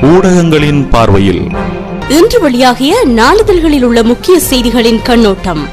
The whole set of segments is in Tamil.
ஊடகங்களின் பார்வையில் இன்று வெளியாகிய நாளிதழ்களில் உள்ள முக்கிய செய்திகளின் கண்ணோட்டம்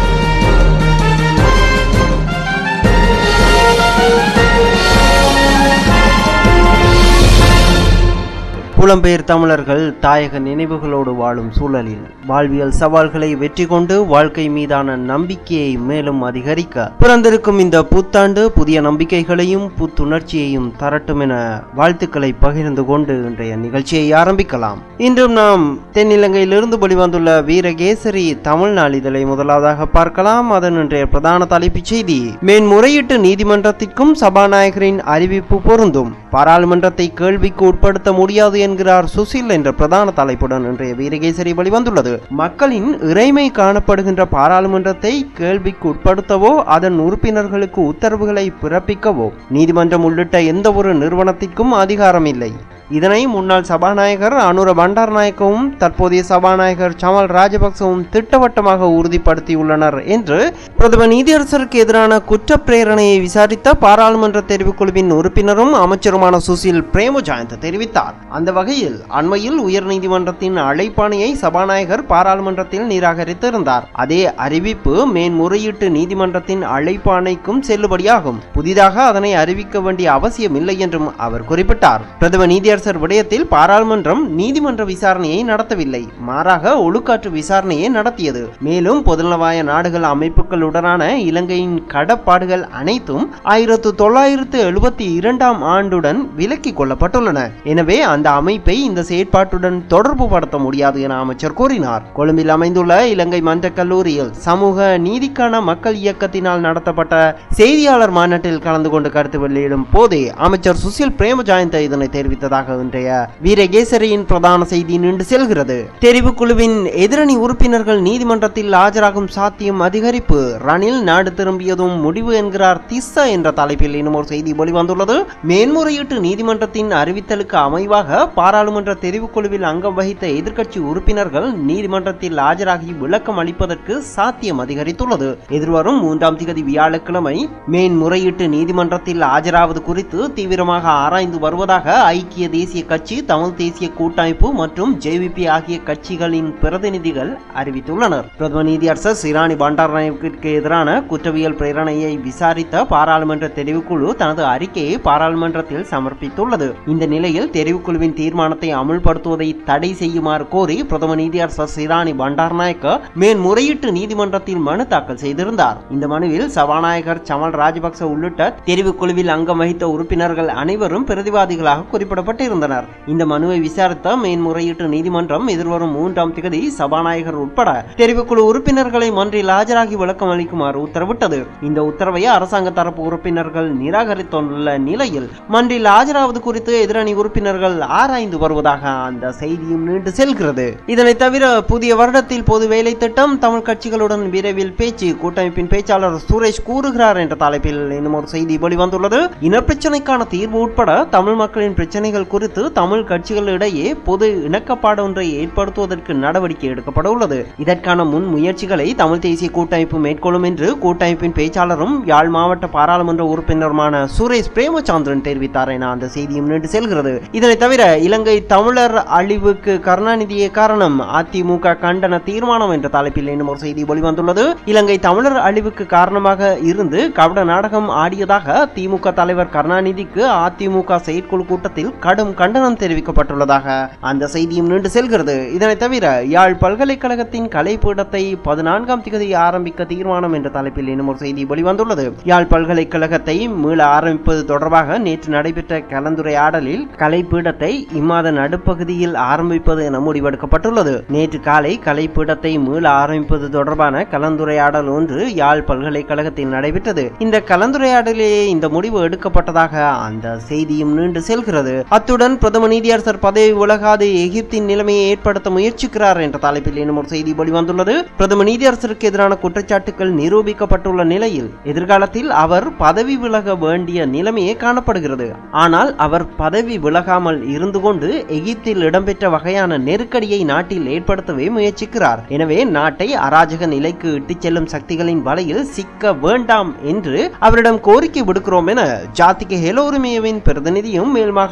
புலம்பெயர் தமிழர்கள் தாயக நினைவுகளோடு வாழும் சூழலில் வாழ்வியல் சவால்களை வெற்றி கொண்டு வாழ்க்கை மீதான நம்பிக்கையை மேலும் அதிகரிக்க பிறந்திருக்கும் இந்த புத்தாண்டு புதிய நம்பிக்கைகளையும் புத்துணர்ச்சியையும் தரட்டும் என வாழ்த்துக்களை பகிர்ந்து கொண்டு இன்றைய நிகழ்ச்சியை ஆரம்பிக்கலாம் இன்றும் நாம் தென்னிலங்கையிலிருந்து வெளிவந்துள்ள வீரகேசரி தமிழ் நாளிதழை முதலாவதாக பார்க்கலாம் அதன் இன்றைய பிரதான தலைப்புச் செய்தி மேன்முறையீட்டு நீதிமன்றத்திற்கும் சபாநாயகரின் அறிவிப்பு பொருந்தும் பாராளுமன்றத்தை கேள்விக்கு உட்படுத்த முடியாது என்கிறார் சுசில் என்ற பிரதான தலைப்புடன் இன்றைய வீரகேசரி வெளிவந்துள்ளது மக்களின் இறைமை காணப்படுகின்ற பாராளுமன்றத்தை கேள்விக்கு உட்படுத்தவோ அதன் உறுப்பினர்களுக்கு உத்தரவுகளை பிறப்பிக்கவோ நீதிமன்றம் உள்ளிட்ட எந்த ஒரு நிறுவனத்திற்கும் அதிகாரம் இல்லை இதனை முன்னாள் சபாநாயகர் அனுர பண்டாரநாயக்கவும் தற்போதைய சபாநாயகர் சமல் ராஜபக்சவும் திட்டவட்டமாக உறுதிப்படுத்தியுள்ளனர் என்று பிரதம நீதியரசருக்கு எதிரான குற்ற பிரேரணையை விசாரித்த பாராளுமன்ற தெரிவுக்குழுவின் உறுப்பினரும் அமைச்சருமான சுசில் பிரேமஜாயந்த் தெரிவித்தார் அந்த வகையில் அண்மையில் உயர்நீதிமன்றத்தின் அழைப்பாணையை சபாநாயகர் பாராளுமன்றத்தில் நிராகரித்திருந்தார் அதே அறிவிப்பு மேன்முறையீட்டு நீதிமன்றத்தின் அழைப்பாணைக்கும் செல்லுபடியாகும் புதிதாக அதனை அறிவிக்க வேண்டிய அவசியமில்லை என்றும் அவர் குறிப்பிட்டார் பிரதம நீதியரசர் விடயத்தில் பாராளுமன்றம் நீதிமன்ற விசாரணையை நடத்தவில்லை மாறாக ஒழுக்காற்று விசாரணையை நடத்தியது மேலும் பொதுநலவாய நாடுகள் அமைப்புகளுடனான இலங்கையின் கடப்பாடுகள் அனைத்தும் ஆயிரத்து தொள்ளாயிரத்து எழுபத்தி இரண்டாம் ஆண்டுடன் விலக்கிக் கொள்ளப்பட்டுள்ளன எனவே அந்த அமைப்பை இந்த செயற்பாட்டுடன் தொடர்பு படுத்த முடியாது என அமைச்சர் கூறினார் கொழும்பில் அமைந்துள்ள இலங்கை மன்ற கல்லூரியில் சமூக நீதிக்கான மக்கள் இயக்கத்தினால் நடத்தப்பட்ட செய்தியாளர் மாநாட்டில் கலந்து கொண்டு கருத்து வெளியிடும் போதே அமைச்சர் சுசில் பிரேமஜாயந்த இதனை தெரிவித்ததாக இன்றைய வீரகேசரியின் பிரதான செய்தி நின்று செல்கிறது தெரிவுக்குழுவின் எதிரணி உறுப்பினர்கள் நீதிமன்றத்தில் ஆஜராகும் சாத்தியம் அதிகரிப்பு ரணில் நாடு திரும்பியதும் முடிவு என்கிறார் திஸ்ஸா என்ற தலைப்பில் இன்னும் ஒரு செய்தி வெளிவந்துள்ளது மேன்முறையீட்டு நீதிமன்றத்தின் அறிவித்தலுக்கு அமைவாக பாராளுமன்ற தெரிவுக்குழுவில் அங்கம் வகித்த எதிர்க்கட்சி உறுப்பினர்கள் நீதிமன்றத்தில் ஆஜராகி விளக்கம் அளிப்பதற்கு சாத்தியம் அதிகரித்துள்ளது எதிர்வரும் மூன்றாம் திகதி வியாழக்கிழமை மேன்முறையீட்டு நீதிமன்றத்தில் ஆஜராவது குறித்து தீவிரமாக ஆராய்ந்து வருவதாக ஐக்கிய தேசிய கட்சி தமிழ் தேசிய கூட்டமைப்பு மற்றும் ஜேவிபி ஆகிய கட்சிகளின் பிரதிநிதிகள் அறிவித்துள்ளனர் பிரதம நீதியரசர் சிராணி பண்டாரநாயக்கிற்கு எதிரான குற்றவியல் பிரேரணையை விசாரித்த பாராளுமன்ற தெரிவுக்குழு தனது அறிக்கையை பாராளுமன்றத்தில் சமர்ப்பித்துள்ளது இந்த நிலையில் தெரிவுக்குழுவின் தீர்மானத்தை அமுல்படுத்துவதை தடை செய்யுமாறு கோரி பிரதம நீதியரசர் சிராணி பண்டாரநாயக்க மேன்முறையீட்டு நீதிமன்றத்தில் மனு தாக்கல் செய்திருந்தார் இந்த மனுவில் சபாநாயகர் சமல் ராஜபக்ச உள்ளிட்ட தெரிவுக்குழுவில் அங்கம் வகித்த உறுப்பினர்கள் அனைவரும் பிரதிவாதிகளாக குறிப்பிடப்பட்டிருந்தனர் இந்த மனுவை விசாரித்த மேன்முறையீட்டு நீதிமன்றம் எதிர்வரும் மூன்றாம் திகதி சபாநாயகர் உட்பட தெரிவுக்குழு உறுப்பினர்களை மன்றில் ஆஜராகி விளக்கம் அளிக்குமாறு உத்தரவிட்டது இந்த உத்தரவை அரசாங்க தரப்பு உறுப்பினர்கள் நிராகரித்துள்ள நிலையில் மன்றில் ஆஜராவது குறித்து எதிரணி உறுப்பினர்கள் ஆராய்ந்து வருவதாக அந்த செய்தியும் நீண்டு செல்கிறது இதனை தவிர புதிய வருடத்தில் பொது வேலை திட்டம் தமிழ் கட்சிகளுடன் விரைவில் பேச்சு கூட்டமைப்பின் பேச்சாளர் சுரேஷ் கூறுகிறார் என்ற தலைப்பில் இன்னும் ஒரு செய்தி வெளிவந்துள்ளது இனப்பிரச்சனைக்கான தீர்வு உட்பட தமிழ் மக்களின் பிரச்சனைகள் குறித்து தமிழ் கட்சிகளிடையே பொது இணக்கப்பாடு ஒன்றை ஏற்படுத்துவதற்கு நடவடிக்கை எடுக்கப்பட உள்ளது இதற்கான முன் முயற்சிகளை தமிழ் தேசிய கூட்டமைப்பு மேற்கொள்ளும் என்று கூட்டமைப்பின் பேச்சாளரும் யாழ் மாவட்ட பாராளுமன்ற உறுப்பினருமான சுரேஷ் பிரேமச்சந்திரன் தெரிவித்தார் என அந்த செய்தியும் நீண்டு செல்கிறது இதனை தவிர இலங்கை தமிழர் அழிவுக்கு கருணாநிதியே காரணம் அதிமுக கண்டன தீர்மானம் என்ற தலைப்பில் இன்னும் ஒரு செய்தி வெளிவந்துள்ளது இலங்கை தமிழர் அழிவுக்கு காரணமாக இருந்து கபட நாடகம் ஆடியதாக திமுக தலைவர் கருணாநிதிக்கு அதிமுக செயற்குழு கூட்டத்தில் கடும் கண்டனம் தெரிவிக்கப்பட்டுள்ளதாக அந்த செய்தியும் நீண்டு செல்கிறது இதனை தவிர யாழ் பல்கலைக்கழகத்தின் கலைப்பீடத்தை பதினான்காம் திகதி ஆரம்பிக்க தீர்மானம் என்ற தலைப்பில் இன்னும் ஒரு செய்தி வெளிவந்துள்ளது யாழ் பல்கலைக்கழகத்தை மீள ஆரம்பிப்பது தொடர்பாக நேற்று நடைபெற்ற கலந்துரையாடலில் கலைப்பீடத்தை இம்மாத நடுப்பகுதியில் ஆரம்பிப்பது என முடிவெடுக்கப்பட்டுள்ளது நேற்று காலை கலைப்பீடத்தை மீள ஆரம்பிப்பது தொடர்பான கலந்துரையாடல் ஒன்று யாழ் பல்கலைக்கழகத்தில் நடைபெற்றது இந்த கலந்துரையாடலிலே இந்த முடிவு எடுக்கப்பட்டதாக அந்த செய்தியும் நீண்டு செல்கிறது அத்துடன் பிரதம நீதியரசர் பதவி விலகாது எகிப்தின் நிலைமையை ஏற்படுத்த முயற்சிக்கிறார் என்ற தலைப்பில் இன்னும் ஒரு செய்தி வெளிவந்துள்ளது பிரதம நீதியரசருக்கு எதிரான குற்றச்சாட்டுகள் நிரூபிக்கப்பட்டுள்ள நிலையில் எதிர்காலத்தில் அவர் பதவி விலக வேண்டிய நிலைமையே காணப்படுகிறது ஆனால் அவர் பதவி விலகாமல் இருந்து கொண்டு எகிப்தில் இடம்பெற்ற வகையான நெருக்கடியை நாட்டில் ஏற்படுத்தவே முயற்சிக்கிறார் எனவே நாட்டை அராஜக நிலைக்கு இட்டுச் செல்லும் சக்திகளின் வலையில் சிக்க வேண்டாம் என்று அவரிடம் கோரிக்கை விடுக்கிறோம் என ஜாத்திக ஹெலோரிமியவின் பிரதிநிதியும் மேல் மாகாண சபை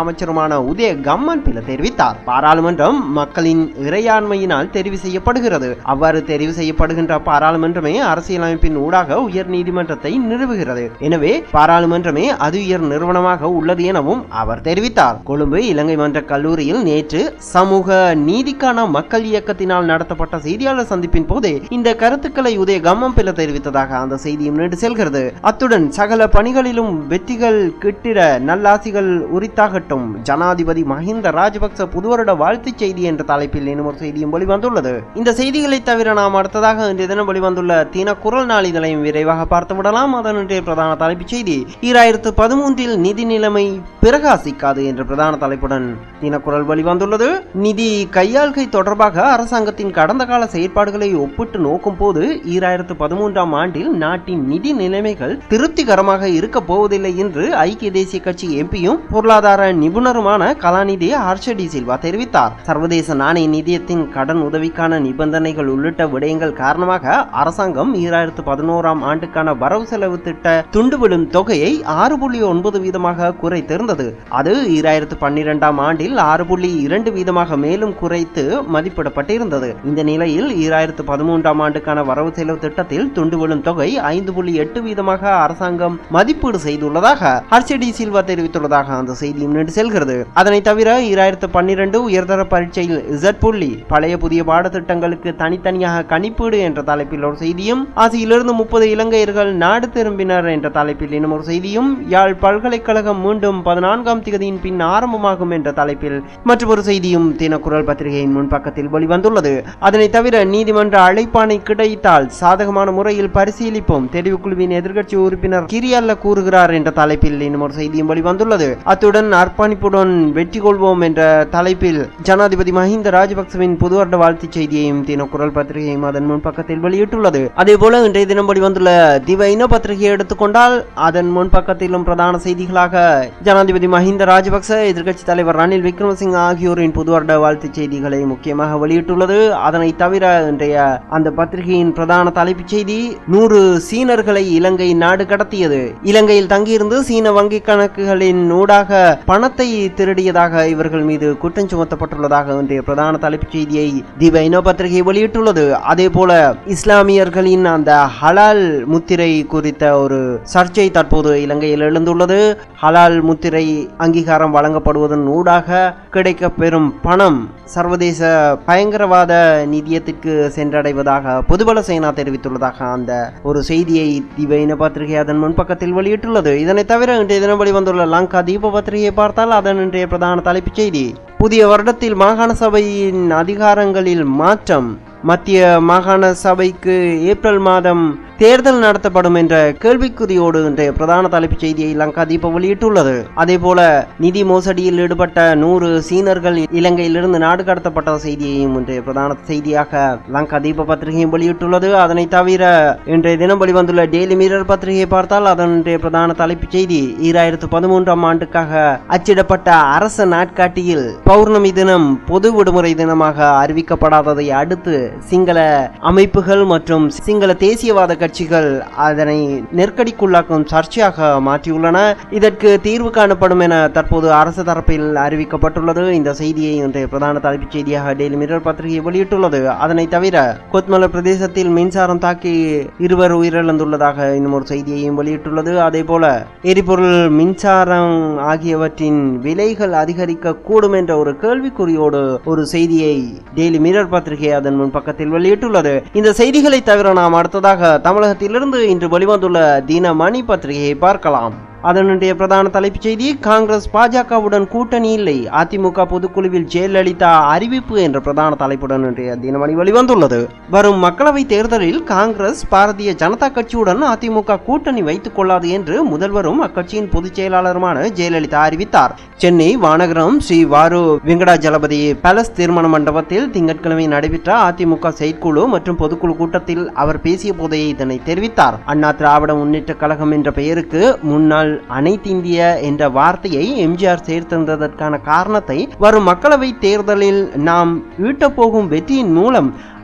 அமைச்சருமான உதய கம்மன் பில தெரிவித்தார் பாராளுமன்றம் மக்களின் இறையாண்மையினால் தெரிவு செய்யப்படுகிறது அவ்வாறு தெரிவு செய்யப்படுகின்ற பாராளுமன்றமே அரசியலமைப்பின் ஊடாக உயர் நீதிமன்றத்தை நிறுவுகிறது எனவே பாராளுமன்றமே அது உயர் நிறுவனமாக உள்ளது எனவும் அவர் தெரிவித்தார் கொழும்பு இலங்கை மன்ற கல்லூரியில் நேற்று சமூக நீதிக்கான மக்கள் இயக்கத்தினால் நடத்தப்பட்ட செய்தியாளர் சந்திப்பின் போது இந்த கருத்துக்களை உதய கம்மம் பில தெரிவித்ததாக அந்த செய்தியும் நீண்டு செல்கிறது அத்துடன் சகல பணிகளிலும் வெற்றிகள் கிட்டிட நல்லாசிகள் உரித்தாகட்டும் ஜனாதிபதி மஹிந்த ராஜபக்ச புதுவருட வாழ்த்துச் செய்தி என்ற தலைப்பில் இன்னும் ஒரு செய்தியும் வெளிவந்துள்ளது இந்த செய்திகளை தவிர நாம் அடுத்ததாக இன்றைய தினம் வெளிவந்துள்ள தின குரல் நாளிதழையும் விரைவாக பார்த்து விடலாம் அதன் இன்றைய பிரதான தலைப்புச் செய்தி ஈராயிரத்து பதிமூன்றில் நிதி நிலைமை பிரகாசிக்காது என்ற பிரதான தலைப்புடன் தினக்குரல் வெளிவந்துள்ளது நிதி கையாள்கை தொடர்பாக அரசாங்கத்தின் கடந்த கால செயற்பாடுகளை ஒப்பிட்டு நோக்கும் போது ஈராயிரத்து பதிமூன்றாம் ஆண்டில் நாட்டின் நிதி நிலைமைகள் திருப்திகரமாக இருக்க போவதில்லை என்று ஐக்கிய தேசிய கட்சி எம்பியும் பொருளாதார நிபுணருமான கலாநிதி ஹர்ஷ டி சில்வா தெரிவித்தார் சர்வதேச நாணய நிதியத்தின் கடன் உதவிக்கான நிபந்தனைகள் உள்ளிட்ட விடயங்கள் காரணமாக அரசாங்கம் ஈராயிரத்து பதினோராம் ஆண்டுக்கான வரவு செலவு திட்ட துண்டுவிடும் தொகையை ஆறு புள்ளி ஒன்பது வீதமாக குறைத்திருந்தது அது ஈராயிரத்து பன்னிரெண்டாம் ஆண்டில் ஆறு புள்ளி இரண்டு வீதமாக மேலும் குறைத்து மதிப்பிடப்பட்டிருந்தது இந்த நிலையில் ஈராயிரத்து பதிமூன்றாம் ஆண்டுக்கான வரவு செலவு திட்டத்தில் துண்டு விழும் தொகை ஐந்து புள்ளி எட்டு வீதமாக அரசாங்கம் மதிப்பீடு செய்துள்ளதாக ஹர்ஷடி சில்வா தெரிவித்துள்ளதாக அந்த செய்தியும் நீண்டு செல்கிறது அதனைத் தவிர ஈராயிரத்து பன்னிரண்டு உயர்தர பரீட்சையில் இசட் புள்ளி பழைய புதிய பாடத்திட்டங்களுக்கு தனித்தனியாக கணிப்பீடு என்ற தலைப்பில் ஒரு செய்தியும் ஆசியிலிருந்து முப்பது இலங்கையர்கள் நாடு திரும்பினர் என்ற தலைப்பில் இன்னும் ஒரு செய்தியும் யாழ் பல்கலைக்கழகம் மீண்டும் பதினான்காம் திகதியின் பின் ஆரம்பமாகும் என்ற தலைப்பில் மற்றொரு செய்தியும் தினக்குரல் பத்திரிகையின் முன்பக்கத்தில் வெளிவந்துள்ளது அதனைத் தவிர நீதிமன்ற அழைப்பாணை கிடைத்தால் சாதகமான முறையில் பரிசீலிப்போம் தெரிவுக்குழுவின் எதிர்க்கட்சி உறுப்பினர் கிரியல்ல கூறுகிறார் என்ற தலைப்பில் இன்னும் ஒரு செய்தியும் வெளிவந்துள்ளது அத்துடன் அர்ப்பணிப்புடன் வெற்றி கொள்வோம் என்ற தலைப்பில் ஜனாதிபதி மஹிந்த ராஜபக்சவின் புது வருட வாழ்த்துச் செய்தியையும் தினக்குரல் பத்திரிகையும் அதன் முன்பக்கத்தில் வெளியிட்டுள்ளது அதேபோல இன்றைய தினம் வெளிவந்துள்ள திவ இன பத்திரிகையை எடுத்துக்கொண்டால் அதன் முன்பக்கத்திலும் பிரதான செய்திகளாக ஜனாதிபதி மஹிந்த ராஜபக்ச எதிர்க்கட்சி தலைவர் ரணில் விக்ரமசிங்க ஆகியோரின் புது வருட வாழ்த்துச் செய்திகளை முக்கியமாக வெளியிட்டுள்ளது அதனை தவிர இன்றைய அந்த பத்திரிகையின் பிரதான தலைப்புச் செய்தி நூறு சீனர்களை இலங்கை நாடு கடத்தியது இலங்கையில் தங்கியிருந்து சீன வங்கி கணக்குகளின் ஊடாக பணத்தை திருடியதாக இவர்கள் மீது குற்றம் சுமத்தப்பட்டுள்ளதாக இன்றைய பிரதான தலைப்புச் செய்தியை தீப இன பத்திரிகை வெளியிட்டுள்ளது அதே போல இஸ்லாமியர்களின் அந்த ஹலால் முத்திரை குறித்த ஒரு சர்ச்சை தற்போது இலங்கையில் எழுந்துள்ளது ஹலால் முத்திரை அங்கீகாரம் வழங்கப்படுவதன் ஊடாக கிடைக்க பெறும் பணம் சர்வதேச பயங்கரவாத நிதியத்திற்கு சென்றடைவதாக பொதுபல சேனா தெரிவித்துள்ளதாக அந்த ஒரு செய்தியை தீப இன பத்திரிகை அதன் முன்பக்கத்தில் வெளியிட்டுள்ளது இதனை தவிர இன்றைய தினம் வெளிவந்துள்ள லங்கா தீப பத்திரிகையை பார்த்தால் அதன் இன்றைய பிரதான தலைப்புச் செய்தி புதிய வருடத்தில் மாகாண சபையின் அதிகாரங்களில் மாற்றம் மத்திய மாகாண சபைக்கு ஏப்ரல் மாதம் தேர்தல் நடத்தப்படும் என்ற கேள்விக்குறியோடு இன்றைய பிரதான தலைப்புச் செய்தியை லங்கா தீப வெளியிட்டுள்ளது அதேபோல நிதி மோசடியில் ஈடுபட்ட நூறு சீனர்கள் இலங்கையிலிருந்து நாடு கடத்தப்பட்ட செய்தியையும் இன்றைய பிரதான செய்தியாக லங்கா தீப பத்திரிகையும் வெளியிட்டுள்ளது அதனை தவிர இன்றைய தினம் வெளிவந்துள்ள டெய்லி மிரர் பத்திரிகையை பார்த்தால் அதன் இன்றைய பிரதான தலைப்புச் செய்தி ஈராயிரத்து பதிமூன்றாம் ஆண்டுக்காக அச்சிடப்பட்ட அரச நாட்காட்டியில் பௌர்ணமி தினம் பொது விடுமுறை தினமாக அறிவிக்கப்படாததை அடுத்து சிங்கள அமைப்புகள் மற்றும் சிங்கள தேசியவாத கட்சிகள் அதனை நெருக்கடிக்குள்ளாக்கும் சர்ச்சையாக மாற்றியுள்ளன இதற்கு தீர்வு காணப்படும் என தற்போது அரசு தரப்பில் அறிவிக்கப்பட்டுள்ளது இந்த செய்தியை இன்றைய பிரதான தலைப்புச் செய்தியாக டெய்லி மிரர் பத்திரிகை வெளியிட்டுள்ளது அதனை தவிர கொத்மல பிரதேசத்தில் மின்சாரம் தாக்கி இருவர் உயிரிழந்துள்ளதாக இன்னும் ஒரு செய்தியையும் வெளியிட்டுள்ளது அதே போல எரிபொருள் மின்சாரம் ஆகியவற்றின் விலைகள் அதிகரிக்க கூடும் என்ற ஒரு கேள்விக்குறியோடு ஒரு செய்தியை டெய்லி மிரர் பத்திரிகை அதன் முன் பக்கத்தில் வெளியிட்டுள்ளது இந்த செய்திகளை தவிர நாம் அடுத்ததாக தமிழகத்திலிருந்து இன்று வெளிவந்துள்ள தினமணி பத்திரிகையை பார்க்கலாம் அதனுடைய பிரதான தலைப்புச் செய்தி காங்கிரஸ் பாஜகவுடன் கூட்டணி இல்லை அதிமுக பொதுக்குழுவில் ஜெயலலிதா அறிவிப்பு என்ற பிரதான தலைப்புடன் இன்றைய தினமணி வெளிவந்துள்ளது வரும் மக்களவை தேர்தலில் காங்கிரஸ் பாரதிய ஜனதா கட்சியுடன் அதிமுக கூட்டணி வைத்துக் கொள்ளாது என்று முதல்வரும் அக்கட்சியின் பொதுச் செயலாளருமான ஜெயலலிதா அறிவித்தார் சென்னை வானகரம் ஸ்ரீ வாரு வெங்கடாஜலபதி பேலஸ் திருமண மண்டபத்தில் திங்கட்கிழமை நடைபெற்ற அதிமுக செயற்குழு மற்றும் பொதுக்குழு கூட்டத்தில் அவர் பேசிய போதே இதனை தெரிவித்தார் அண்ணா திராவிட முன்னேற்ற கழகம் என்ற பெயருக்கு முன்னாள் அனைத்திந்திய என்ற வார்த்தையை எம்ஜிஆர் சேர்த்திருந்ததற்கான காரணத்தை வரும் மக்களவை தேர்தலில் நாம் ஈட்டப்போகும் வெற்றியின் மூலம்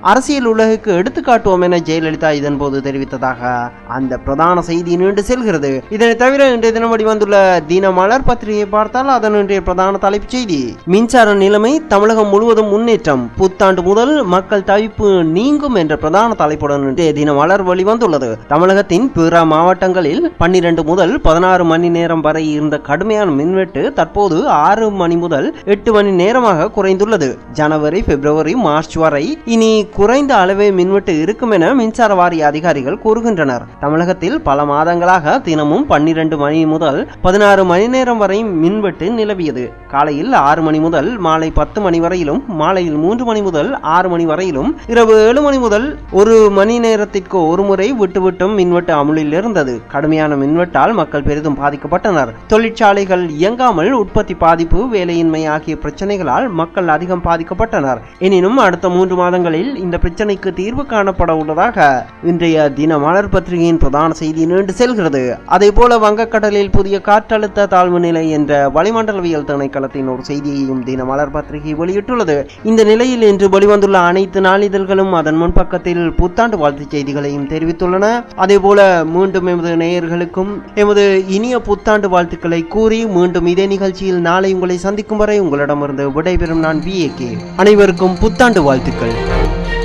அரசியல் உலகுக்கு எடுத்துக்காட்டுவோம் என ஜெயலலிதா இதன் போது தெரிவித்ததாக அந்த பிரதான செய்தி நீண்டு செல்கிறது இதனை தவிர இன்றைய தினம் வெளிவந்துள்ள தின மலர் பத்திரிகை பார்த்தால் அதன் இன்றைய பிரதான தலைப்புச் செய்தி மின்சார நிலைமை தமிழகம் முழுவதும் முன்னேற்றம் புத்தாண்டு முதல் மக்கள் தவிப்பு நீங்கும் என்ற பிரதான தலைப்புடன் இன்றைய தின மலர் வெளிவந்துள்ளது தமிழகத்தின் பிற மாவட்டங்களில் பன்னிரண்டு முதல் பதினாறு மணி நேரம் வரை இருந்த கடுமையான மின்வெட்டு தற்போது ஆறு மணி முதல் எட்டு மணி நேரமாக குறைந்துள்ளது ஜனவரி பிப்ரவரி மார்ச் வரை இனி குறைந்த அளவே மின்வெட்டு இருக்கும் என மின்சார வாரிய அதிகாரிகள் கூறுகின்றனர் தமிழகத்தில் பல மாதங்களாக தினமும் பன்னிரண்டு மணி முதல் பதினாறு மணி நேரம் வரை மின்வெட்டு நிலவியது காலையில் ஆறு மணி முதல் மாலை பத்து மணி வரையிலும் மாலையில் மூன்று மணி முதல் ஆறு மணி வரையிலும் இரவு ஏழு மணி முதல் ஒரு மணி நேரத்திற்கு ஒரு முறை விட்டுவிட்டும் மின்வெட்டு அமுலில் இருந்தது கடுமையான மின்வெட்டால் மக்கள் பெரிதும் பாதிக்கப்பட்டனர் தொழிற்சாலைகள் இயங்காமல் உற்பத்தி பாதிப்பு வேலையின்மை ஆகிய பிரச்சனைகளால் மக்கள் அதிகம் பாதிக்கப்பட்டனர் எனினும் அடுத்த மூன்று மாதங்களில் இந்த பிரச்சனைக்கு தீர்வு காணப்பட உள்ளதாக இன்றைய தின மலர் பத்திரிகையின் பிரதான செய்தி நீண்டு செல்கிறது அதே போல வங்கக்கடலில் புதிய காற்றழுத்த தாழ்வு நிலை என்ற வளிமண்டலவியல் திணைக்களத்தின் ஒரு செய்தியையும் தின மலர் பத்திரிகை வெளியிட்டுள்ளது இந்த நிலையில் இன்று வெளிவந்துள்ள அனைத்து நாளிதழ்களும் அதன் முன்பக்கத்தில் புத்தாண்டு வாழ்த்துச் செய்திகளையும் தெரிவித்துள்ளன அதே போல மீண்டும் எமது நேயர்களுக்கும் எமது இனிய புத்தாண்டு வாழ்த்துக்களை கூறி மீண்டும் இதே நிகழ்ச்சியில் நாளை உங்களை சந்திக்கும் வரை உங்களிடமிருந்து விடைபெறும் நான் வி அனைவருக்கும் புத்தாண்டு வாழ்த்துக்கள்